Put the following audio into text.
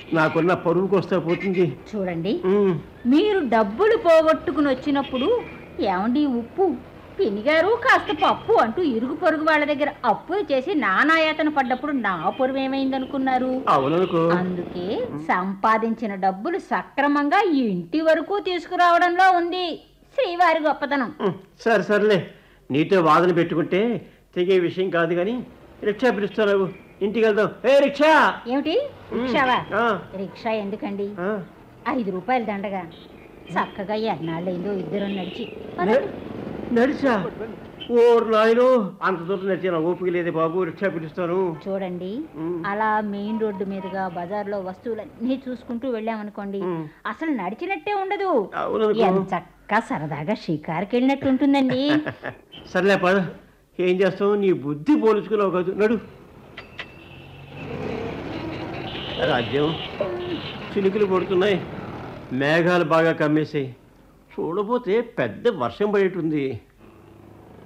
నాకున్న పరువుకి వస్తా పోతుంది చూడండి ఉమ్, మీరు డబ్బులు పోగొట్టుకుని వచ్చినప్పుడు ఏమండి ఉప్పు పినిగారు కాస్త పప్పు అంటూ ఇరుగు పొరుగు వాళ్ళ దగ్గర అప్పు చేసి నానాయాతన పడ్డప్పుడు నా పొరువు ఏమైందనుకున్నారు అవుననుకో అందుకే సంపాదించిన డబ్బులు సక్రమంగా ఇంటి వరకు తీసుకురావడంలో ఉంది శ్రీవారి గొప్పతనం ఉమ్, సరే సర్లే నీతో వాదన పెట్టుకుంటే తెగే విషయం కాదు కానీ రిక్షా పిలుస్తావు ఇంటికి వెళ్దాం ఏ రిక్షా ఏమిటి రిక్షావా ఆ, రిక్షా ఎందుకండి ఆ. ఐదు రూపాయలు దండగా చక్కగా ఎన్నాళ్ళైందో ఇద్దరు నడిచి న- నడిచా ఓర్ నాయనో అంత దూరం నడిచా నా ఓపిక లేదే బాబు రిక్షా పిలుస్తాను చూడండి ఉమ్. అలా మెయిన్ రోడ్డు మీదుగా బజార్లో వస్తువులన్నీ చూసుకుంటూ వెళ్ళామనుకోండి ఉమ్. అసలు నడిచినట్టే ఉండదు అవుననుకో ఎంత చక్కగా సరదాగా షికారుకి వెళ్ళినట్టు ఉంటుందండి సర్లే పద ఏం చేస్తావు నీ బుద్ధి పోల్చుకున్నావు కాదు నడు రాజ్యం చినుకులు పడుతున్నాయి మేఘాలు బాగా కమ్మేసాయి చూడబోతే పెద్ద వర్షం పడేటుంది